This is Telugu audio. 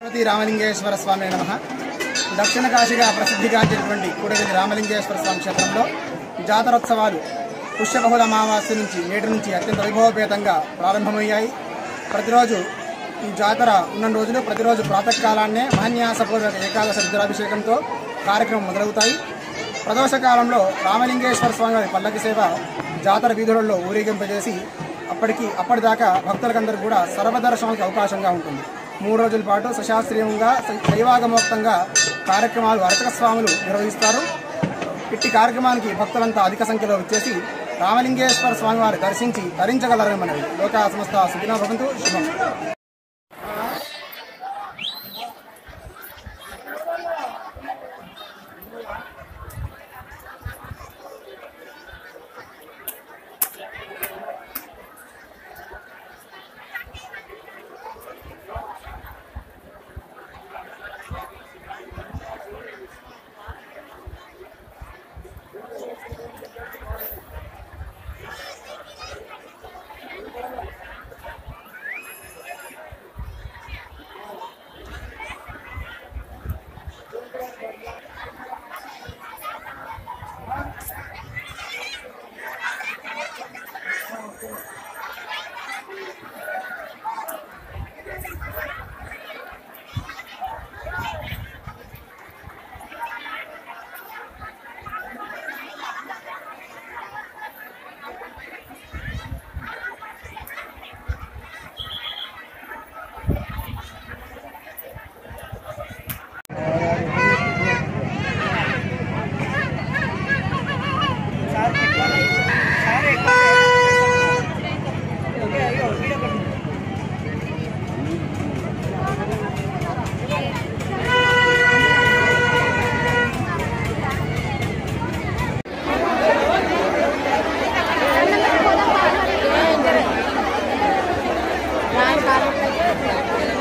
తిరుపతి రామలింగేశ్వర స్వామి నమ దక్షిణ కాశీగా ప్రసిద్ధిగాంచినటువంటి కూడలి రామలింగేశ్వర స్వామి క్షేత్రంలో జాతరోత్సవాలు పుష్యబహుళ అమావాస్య నుంచి నేటి నుంచి అత్యంత వైభవపేతంగా ప్రారంభమయ్యాయి ప్రతిరోజు ఈ జాతర ఉన్న రోజులు ప్రతిరోజు ప్రాతకాలాన్నే మహన్యాసపూర్వక ఏకాదశ రుద్రాభిషేకంతో కార్యక్రమం మొదలవుతాయి ప్రదోష కాలంలో రామలింగేశ్వర స్వామి వారి పల్లకి సేవ జాతర వీధులలో ఊరేగింపజేసి అప్పటికి అప్పటిదాకా భక్తులకందరూ కూడా సర్వదర్శనానికి అవకాశంగా ఉంటుంది మూడు రోజుల పాటు సశాస్త్రీయంగా దైవాగమోక్తంగా కార్యక్రమాలు అర్చక స్వాములు నిర్వహిస్తారు ఇట్టి కార్యక్రమానికి భక్తులంతా అధిక సంఖ్యలో వచ్చేసి రామలింగేశ్వర స్వామి వారి దర్శించి ధరించగలరని మనవి లోకా సంస్థ సుఖినో భవంతు శుభం Nah,